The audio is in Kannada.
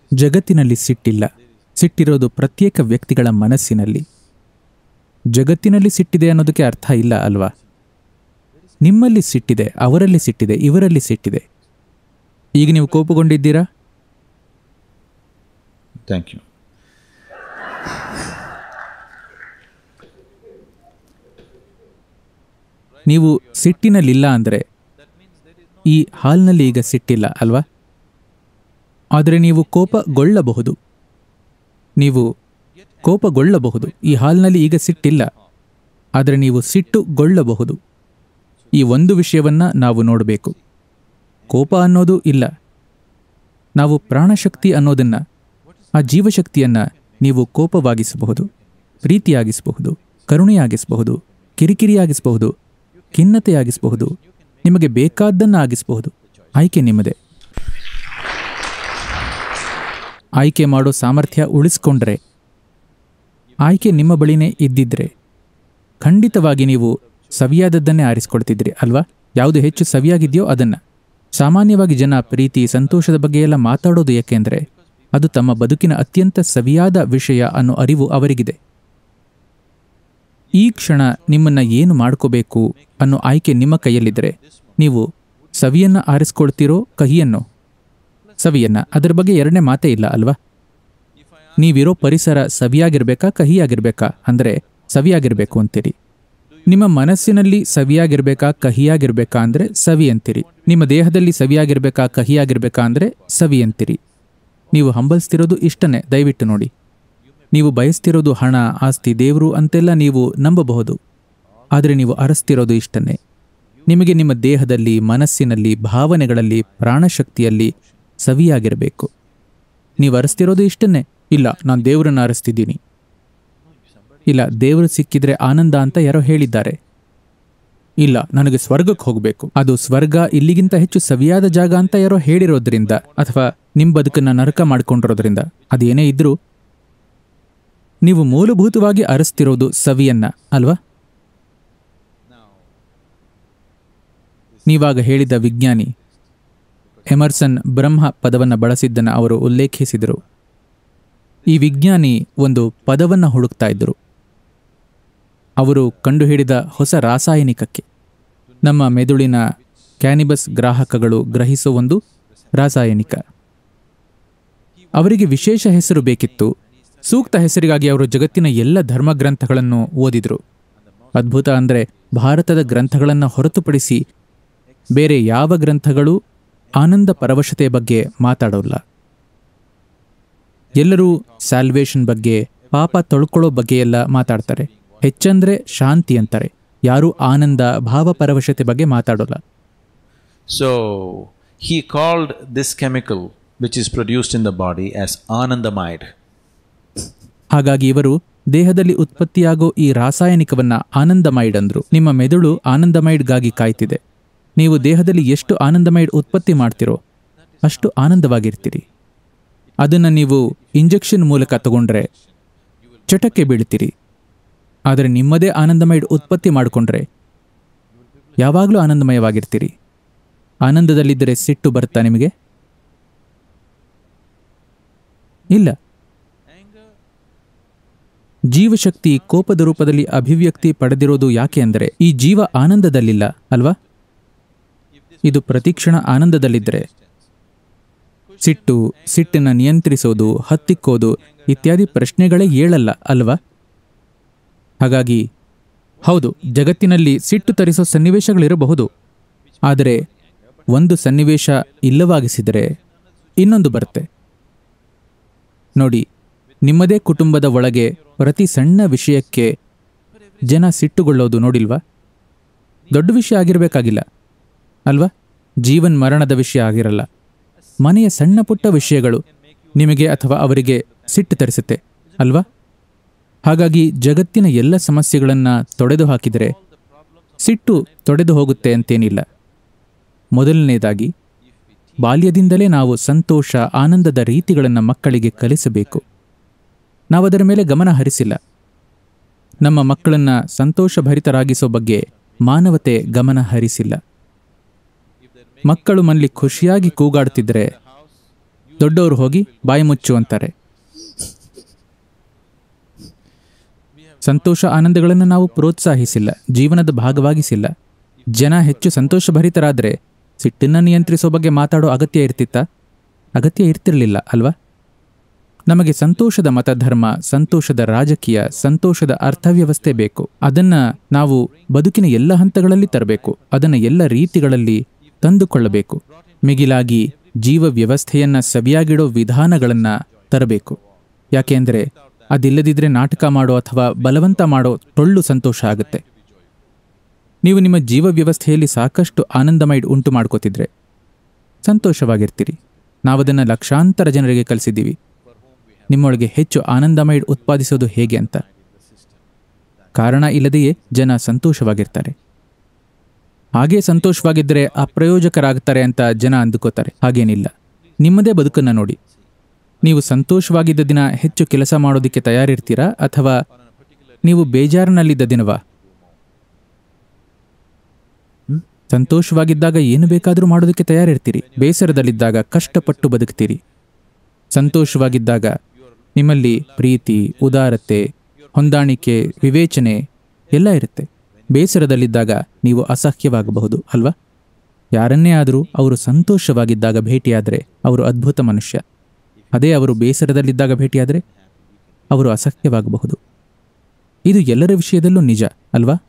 ಜಗತ್ತಿನಲ್ಲಿ ಸಿಟ್ಟಿಲ್ಲ ಸಿಟ್ಟಿರೋದು ಪ್ರತ್ಯೇಕ ವ್ಯಕ್ತಿಗಳ ಮನಸ್ಸಿನಲ್ಲಿ ಜಗತ್ತಿನಲ್ಲಿ ಸಿಟ್ಟಿದೆ ಅನ್ನೋದಕ್ಕೆ ಅರ್ಥ ಇಲ್ಲ ಅಲ್ವಾ ನಿಮ್ಮಲ್ಲಿ ಸಿಟ್ಟಿದೆ ಅವರಲ್ಲಿ ಸಿಟ್ಟಿದೆ ಇವರಲ್ಲಿ ಸಿಟ್ಟಿದೆ ಈಗ ನೀವು ಕೋಪಗೊಂಡಿದ್ದೀರಾ Thank you. ನೀವು ಸಿಟ್ಟಿನಲ್ಲಿಲ್ಲ ಅಂದರೆ ಈ ಹಾಲ್ನಲ್ಲಿ ಈಗ ಸಿಟ್ಟಿಲ್ಲ ಅಲ್ವಾ ಆದರೆ ನೀವು ಕೋಪಗೊಳ್ಳಬಹುದು ನೀವು ಕೋಪಗೊಳ್ಳಬಹುದು ಈ ಹಾಲ್ನಲ್ಲಿ ಈಗ ಸಿಟ್ಟಿಲ್ಲ ಆದರೆ ನೀವು ಸಿಟ್ಟುಗೊಳ್ಳಬಹುದು ಈ ಒಂದು ವಿಷಯವನ್ನ ನಾವು ನೋಡಬೇಕು ಕೋಪ ಅನ್ನೋದು ಇಲ್ಲ ನಾವು ಪ್ರಾಣಶಕ್ತಿ ಅನ್ನೋದನ್ನ ಆ ಜೀವಶಕ್ತಿಯನ್ನ ನೀವು ಕೋಪವಾಗಿಸಬಹುದು ಪ್ರೀತಿಯಾಗಿಸಬಹುದು ಕರುಣೆಯಾಗಿಸಬಹುದು ಕಿರಿಕಿರಿಯಾಗಿಸಬಹುದು ಖಿನ್ನತೆಯಾಗಿಸಬಹುದು ನಿಮಗೆ ಬೇಕಾದ್ದನ್ನ ಆಗಿಸಬಹುದು ಆಯ್ಕೆ ನಿಮ್ಮದೇ ಆಯ್ಕೆ ಮಾಡೋ ಸಾಮರ್ಥ್ಯ ಉಳಿಸ್ಕೊಂಡ್ರೆ ಆಯ್ಕೆ ನಿಮ್ಮ ಬಳಿನೇ ಇದ್ದಿದ್ರೆ ಖಂಡಿತವಾಗಿ ನೀವು ಸವಿಯಾದದ್ದನ್ನೇ ಆರಿಸ್ಕೊಳ್ತಿದ್ರಿ ಅಲ್ವಾ ಯಾವುದು ಹೆಚ್ಚು ಸವಿಯಾಗಿದೆಯೋ ಅದನ್ನ ಸಾಮಾನ್ಯವಾಗಿ ಜನ ಪ್ರೀತಿ ಸಂತೋಷದ ಬಗ್ಗೆ ಎಲ್ಲ ಮಾತಾಡೋದು ಏಕೆಂದರೆ ಅದು ತಮ್ಮ ಬದುಕಿನ ಅತ್ಯಂತ ಸವಿಯಾದ ವಿಷಯ ಅನ್ನೋ ಅರಿವು ಅವರಿಗಿದೆ ಈ ಕ್ಷಣ ನಿಮ್ಮನ್ನ ಏನು ಮಾಡ್ಕೋಬೇಕು ಅನ್ನೋ ಆಯ್ಕೆ ನಿಮ್ಮ ಕೈಯಲ್ಲಿದ್ದರೆ ನೀವು ಸವಿಯನ್ನ ಆರಿಸ್ಕೊಳ್ತಿರೋ ಕಹಿಯನ್ನು ಸವಿಯನ್ನ ಅದರ ಬಗ್ಗೆ ಎರಡನೇ ಮಾತೇ ಇಲ್ಲ ಅಲ್ವಾ ನೀವಿರೋ ಪರಿಸರ ಸವಿಯಾಗಿರ್ಬೇಕಾ ಕಹಿಯಾಗಿರ್ಬೇಕಾ ಅಂದ್ರೆ ಸವಿಯಾಗಿರ್ಬೇಕು ಅಂತೀರಿ ನಿಮ್ಮ ಮನಸ್ಸಿನಲ್ಲಿ ಸವಿಯಾಗಿರ್ಬೇಕಾ ಕಹಿಯಾಗಿರ್ಬೇಕಾ ಅಂದ್ರೆ ಸವಿ ಅಂತೀರಿ ನಿಮ್ಮ ದೇಹದಲ್ಲಿ ಸವಿಯಾಗಿರ್ಬೇಕಾ ಕಹಿಯಾಗಿರ್ಬೇಕಾ ಅಂದ್ರೆ ಸವಿ ಅಂತೀರಿ ನೀವು ಹಂಬಲಿಸ್ತಿರೋದು ಇಷ್ಟನೇ ದಯವಿಟ್ಟು ನೋಡಿ ನೀವು ಬಯಸ್ತಿರೋದು ಹಣ ಆಸ್ತಿ ದೇವರು ಅಂತೆಲ್ಲ ನೀವು ನಂಬಬಹುದು ಆದರೆ ನೀವು ಅರಸ್ತಿರೋದು ಇಷ್ಟನ್ನೇ ನಿಮಗೆ ನಿಮ್ಮ ದೇಹದಲ್ಲಿ ಮನಸ್ಸಿನಲ್ಲಿ ಭಾವನೆಗಳಲ್ಲಿ ಪ್ರಾಣಶಕ್ತಿಯಲ್ಲಿ ಸವಿಯಾಗಿರಬೇಕು ನೀವು ಅರಸ್ತಿರೋದು ಇಷ್ಟನ್ನೇ ಇಲ್ಲ ನಾನು ದೇವರನ್ನ ಅರಸ್ತಿದ್ದೀನಿ ಇಲ್ಲ ದೇವರು ಸಿಕ್ಕಿದ್ರೆ ಆನಂದ ಅಂತ ಯಾರೋ ಹೇಳಿದ್ದಾರೆ ಇಲ್ಲ ನನಗೆ ಸ್ವರ್ಗಕ್ಕೆ ಹೋಗಬೇಕು ಅದು ಸ್ವರ್ಗ ಇಲ್ಲಿಗಿಂತ ಹೆಚ್ಚು ಸವಿಯಾದ ಜಾಗ ಅಂತ ಯಾರೋ ಹೇಳಿರೋದ್ರಿಂದ ಅಥವಾ ನಿಮ್ಮ ಬದುಕನ್ನ ನರಕ ಮಾಡ್ಕೊಂಡಿರೋದ್ರಿಂದ ಅದೇನೇ ಇದ್ರೂ ನೀವು ಮೂಲಭೂತವಾಗಿ ಅರಸ್ತಿರೋದು ಸವಿಯನ್ನ ಅಲ್ವಾ ನೀವಾಗ ಹೇಳಿದ ವಿಜ್ಞಾನಿ ಎಮರ್ಸನ್ ಬ್ರಹ್ಮ ಪದವನ್ನು ಬಳಸಿದ್ದನ್ನು ಅವರು ಉಲ್ಲೇಖಿಸಿದರು ಈ ವಿಜ್ಞಾನಿ ಒಂದು ಪದವನ್ನ ಹುಡುಕ್ತಾ ಇದ್ದರು ಅವರು ಕಂಡುಹಿಡಿದ ಹೊಸ ರಾಸಾಯನಿಕಕ್ಕೆ ನಮ್ಮ ಮೆದುಳಿನ ಕ್ಯಾನಿಬಸ್ ಗ್ರಾಹಕಗಳು ಗ್ರಹಿಸೋ ಒಂದು ರಾಸಾಯನಿಕ ಅವರಿಗೆ ವಿಶೇಷ ಹೆಸರು ಬೇಕಿತ್ತು ಸೂಕ್ತ ಹೆಸರಿಗಾಗಿ ಅವರು ಜಗತ್ತಿನ ಎಲ್ಲ ಧರ್ಮಗ್ರಂಥಗಳನ್ನು ಓದಿದರು ಅದ್ಭುತ ಅಂದರೆ ಭಾರತದ ಗ್ರಂಥಗಳನ್ನು ಹೊರತುಪಡಿಸಿ ಬೇರೆ ಯಾವ ಗ್ರಂಥಗಳು ಆನಂದ ಪರವಶತೆಯ ಬಗ್ಗೆ ಮಾತಾಡೋಲ್ಲ ಎಲ್ಲರೂ ಸ್ಯಾಲ್ವೇಷನ್ ಬಗ್ಗೆ ಪಾಪ ತೊಳ್ಕೊಳ್ಳೋ ಬಗ್ಗೆ ಎಲ್ಲ ಮಾತಾಡ್ತಾರೆ ಹೆಚ್ಚಂದ್ರೆ ಶಾಂತಿ ಅಂತಾರೆ ಯಾರೂ ಆನಂದ ಭಾವಪರವಶತೆ ಬಗ್ಗೆ ಮಾತಾಡೋಲ್ಲ So he called this chemical which is produced in the body as anandamide. ಹಾಗಾಗಿ ಇವರು ದೇಹದಲ್ಲಿ ಉತ್ಪತ್ತಿಯಾಗೋ ಈ ರಾಸಾಯನಿಕವನ್ನ ಆನಂದಮೈಡ್ ಅಂದ್ರು ನಿಮ್ಮ ಮೆದುಳು ಆನಂದಮೈಡ್ಗಾಗಿ ಕಾಯ್ತಿದೆ ನೀವು ದೇಹದಲ್ಲಿ ಎಷ್ಟು ಆನಂದಮೈಡ್ ಉತ್ಪತ್ತಿ ಮಾಡ್ತಿರೋ ಅಷ್ಟು ಆನಂದವಾಗಿರ್ತೀರಿ ಅದನ್ನು ನೀವು ಇಂಜೆಕ್ಷನ್ ಮೂಲಕ ತಗೊಂಡ್ರೆ ಚಟಕ್ಕೆ ಬೀಳ್ತೀರಿ ಆದರೆ ನಿಮ್ಮದೇ ಆನಂದಮೈಡ್ ಉತ್ಪತ್ತಿ ಮಾಡಿಕೊಂಡ್ರೆ ಯಾವಾಗಲೂ ಆನಂದಮಯವಾಗಿರ್ತೀರಿ ಆನಂದದಲ್ಲಿದ್ದರೆ ಸಿಟ್ಟು ಬರುತ್ತಾ ನಿಮಗೆ ಇಲ್ಲ ಜೀವಶಕ್ತಿ ಕೋಪದ ರೂಪದಲ್ಲಿ ಅಭಿವ್ಯಕ್ತಿ ಪಡೆದಿರೋದು ಯಾಕೆ ಅಂದರೆ ಈ ಜೀವ ಆನಂದದಲ್ಲಿಲ್ಲ ಅಲ್ವಾ ಇದು ಪ್ರತಿಕ್ಷಣ ಆನಂದದಲ್ಲಿದ್ದರೆ ಸಿಟ್ಟು ಸಿಟ್ಟನ್ನು ನಿಯಂತ್ರಿಸೋದು ಹತ್ತಿಕ್ಕೋದು ಇತ್ಯಾದಿ ಪ್ರಶ್ನೆಗಳೇ ಏಳಲ್ಲ ಅಲ್ವಾ ಹಾಗಾಗಿ ಹೌದು ಜಗತ್ತಿನಲ್ಲಿ ಸಿಟ್ಟು ತರಿಸೋ ಸನ್ನಿವೇಶಗಳಿರಬಹುದು ಆದರೆ ಒಂದು ಸನ್ನಿವೇಶ ಇಲ್ಲವಾಗಿಸಿದರೆ ಇನ್ನೊಂದು ಬರುತ್ತೆ ನೋಡಿ ನಿಮ್ಮದೇ ಕುಟುಂಬದ ಒಳಗೆ ಪ್ರತಿ ಸಣ್ಣ ವಿಷಯಕ್ಕೆ ಜನ ಸಿಟ್ಟುಗೊಳ್ಳೋದು ನೋಡಿಲ್ವಾ ದೊಡ್ಡ ವಿಷಯ ಆಗಿರಬೇಕಾಗಿಲ್ಲ ಅಲ್ವಾ ಜೀವನ್ ಮರಣದ ವಿಷಯ ಆಗಿರಲ್ಲ ಮನೆಯ ಸಣ್ಣ ಪುಟ್ಟ ವಿಷಯಗಳು ನಿಮಗೆ ಅಥವಾ ಅವರಿಗೆ ಸಿಟ್ಟು ತರಿಸುತ್ತೆ ಅಲ್ವಾ ಹಾಗಾಗಿ ಜಗತ್ತಿನ ಎಲ್ಲ ಸಮಸ್ಯೆಗಳನ್ನು ತೊಡೆದು ಹಾಕಿದರೆ ಸಿಟ್ಟು ತೊಡೆದು ಹೋಗುತ್ತೆ ಅಂತೇನಿಲ್ಲ ಮೊದಲನೇದಾಗಿ ಬಾಲ್ಯದಿಂದಲೇ ನಾವು ಸಂತೋಷ ಆನಂದದ ರೀತಿಗಳನ್ನು ಮಕ್ಕಳಿಗೆ ಕಲಿಸಬೇಕು ನಾವು ಅದರ ಮೇಲೆ ಗಮನ ಹರಿಸಿಲ್ಲ ನಮ್ಮ ಮಕ್ಕಳನ್ನ ಸಂತೋಷಭರಿತರಾಗಿಸೋ ಬಗ್ಗೆ ಮಾನವತೆ ಗಮನ ಹರಿಸಿಲ್ಲ ಮಕ್ಕಳು ಮನಲ್ಲಿ ಖುಷಿಯಾಗಿ ಕೂಗಾಡ್ತಿದ್ರೆ ದೊಡ್ಡವರು ಹೋಗಿ ಬಾಯಿ ಮುಚ್ಚು ಅಂತಾರೆ ಸಂತೋಷ ಆನಂದಗಳನ್ನು ನಾವು ಪ್ರೋತ್ಸಾಹಿಸಿಲ್ಲ ಜೀವನದ ಭಾಗವಾಗಿಸಿಲ್ಲ ಜನ ಹೆಚ್ಚು ಸಂತೋಷಭರಿತರಾದರೆ ಸಿಟ್ಟನ್ನು ನಿಯಂತ್ರಿಸೋ ಬಗ್ಗೆ ಮಾತಾಡೋ ಅಗತ್ಯ ಇರ್ತಿತ್ತಾ ಅಗತ್ಯ ಇರ್ತಿರ್ಲಿಲ್ಲ ಅಲ್ವಾ ನಮಗೆ ಸಂತೋಷದ ಮತಧರ್ಮ ಸಂತೋಷದ ರಾಜಕೀಯ ಸಂತೋಷದ ಅರ್ಥವ್ಯವಸ್ಥೆ ಬೇಕು ಅದನ್ನ ನಾವು ಬದುಕಿನ ಎಲ್ಲ ಹಂತಗಳಲ್ಲಿ ತರಬೇಕು ಅದನ್ನ ಎಲ್ಲ ರೀತಿಗಳಲ್ಲಿ ತಂದುಕೊಳ್ಳಬೇಕು ಮಿಗಿಲಾಗಿ ಜೀವ ವ್ಯವಸ್ಥೆಯನ್ನ ಸವಿಯಾಗಿಡೋ ವಿಧಾನಗಳನ್ನ ತರಬೇಕು ಯಾಕೆಂದ್ರೆ ಅದಿಲ್ಲದಿದ್ರೆ ನಾಟಕ ಮಾಡೋ ಅಥವಾ ಬಲವಂತ ಮಾಡೋ ಟೊಳ್ಳು ಸಂತೋಷ ಆಗುತ್ತೆ ನೀವು ನಿಮ್ಮ ಜೀವ ವ್ಯವಸ್ಥೆಯಲ್ಲಿ ಸಾಕಷ್ಟು ಆನಂದಮೈಡ್ ಉಂಟು ಮಾಡ್ಕೋತಿದ್ರೆ ಸಂತೋಷವಾಗಿರ್ತೀರಿ ನಾವದನ್ನು ಲಕ್ಷಾಂತರ ಜನರಿಗೆ ಕಲಿಸಿದ್ದೀವಿ ನಿಮ್ಮೊಳಗೆ ಹೆಚ್ಚು ಆನಂದಮೈಡ್ ಉತ್ಪಾದಿಸೋದು ಹೇಗೆ ಅಂತ ಕಾರಣ ಇಲ್ಲದೆಯೇ ಜನ ಸಂತೋಷವಾಗಿರ್ತಾರೆ ಹಾಗೇ ಸಂತೋಷವಾಗಿದ್ದರೆ ಅಪ್ರಯೋಜಕರಾಗ್ತಾರೆ ಅಂತ ಜನ ಅಂದುಕೋತಾರೆ ಹಾಗೇನಿಲ್ಲ ನಿಮ್ಮದೇ ಬದುಕನ್ನು ನೋಡಿ ನೀವು ಸಂತೋಷವಾಗಿದ್ದ ದಿನ ಹೆಚ್ಚು ಕೆಲಸ ಮಾಡೋದಕ್ಕೆ ತಯಾರಿರ್ತೀರಾ ಅಥವಾ ನೀವು ಬೇಜಾರಿನಲ್ಲಿದ್ದ ದಿನವಾ ಹ್ಮ್? ಸಂತೋಷವಾಗಿದ್ದಾಗ ಏನು ಬೇಕಾದರೂ ಮಾಡೋದಕ್ಕೆ ತಯಾರಿರ್ತೀರಿ ಬೇಸರದಲ್ಲಿದ್ದಾಗ ಕಷ್ಟಪಟ್ಟು ಬದುಕ್ತೀರಿ ಸಂತೋಷವಾಗಿದ್ದಾಗ ನಿಮ್ಮಲ್ಲಿ ಪ್ರೀತಿ ಉದಾರತೆ ಹೊಂದಾಣಿಕೆ ವಿವೇಚನೆ ಎಲ್ಲ ಇರುತ್ತೆ ಬೇಸರದಲ್ಲಿದ್ದಾಗ ನೀವು ಅಸಹ್ಯವಾಗಬಹುದು ಅಲ್ವಾ ಯಾರನ್ನೇ ಆದರೂ ಅವರು ಸಂತೋಷವಾಗಿದ್ದಾಗ ಭೇಟಿಯಾದರೆ ಅವರು ಅದ್ಭುತ ಮನುಷ್ಯ ಅದೇ ಅವರು ಬೇಸರದಲ್ಲಿದ್ದಾಗ ಭೇಟಿಯಾದರೆ ಅವರು ಅಸಹ್ಯವಾಗಬಹುದು ಇದು ಎಲ್ಲರ ವಿಷಯದಲ್ಲೂ ನಿಜ ಅಲ್ವಾ